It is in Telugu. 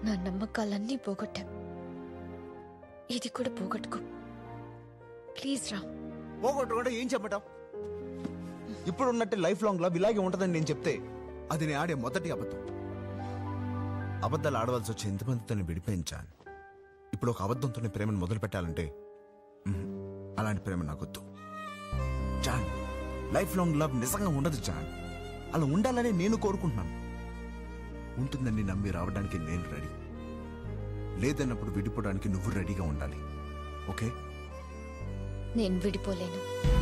నా నమ్మకాలన్నీ పోగొట్టాం ఇది కూడా పోగొట్టుకో ప్లీజ్ రా పోగొట్టుకుంటే ఏం చెప్పటం ఇప్పుడు ఉన్నట్టు లైఫ్ లాంగ్ లవ్ ఇలాగే ఉంటదని నేను చెప్తే అది నేను ఆడే మొదటి అబద్ధం అబద్ధాలు ఆడవలసి వచ్చి ఎంతమందితో విడిపోయించాను ఇప్పుడు ఒక అబద్ధంతో ప్రేమను మొదలు పెట్టాలంటే మ్మ్, అలాంటి ప్రేమ నాకొద్దు జాన్ లైఫ్ లాంగ్ లవ్ నిజంగా ఉండదు జాన్ అలా ఉండాలని నేను కోరుకుంటున్నాను ఉంటుందని నమ్మి రావడానికి నేను రెడీ లేదన్నప్పుడు విడిపోవడానికి నువ్వు రెడీగా ఉండాలి ఓకే నేను విడిపోలేను